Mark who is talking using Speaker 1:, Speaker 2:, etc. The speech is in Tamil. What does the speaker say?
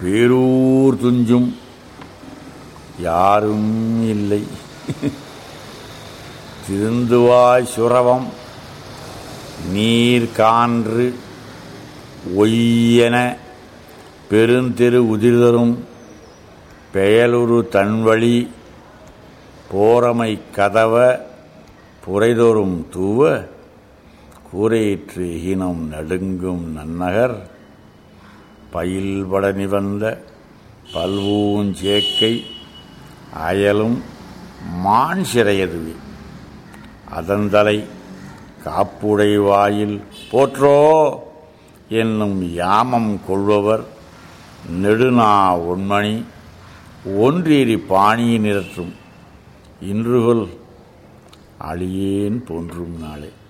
Speaker 1: பேரூர் துஞ்சும் யாரும் இல்லை திருந்துவாய் சுரவம் நீர் கான்று ஒய்யென பெருந்தெரு உதிர்தரும் பெயலுரு தன்வழி போரமை கதவ புரைதொரும் தூவ கூரையிற்று ஈனம் நடுங்கும் நன்னகர் பயில்பட நிவந்த பல்வூஞ்சேக்கை அயலும் மான் சிறையதுவே அதந்தலை காப்புடை வாயில் போற்றோ என்னும் யாமம் கொள்பவர் நெடுநா ஒன்மணி ஒன்றேறி பாணியை நிறற்றும் இன்றுகொல் அழியேன் போன்றும் நாளே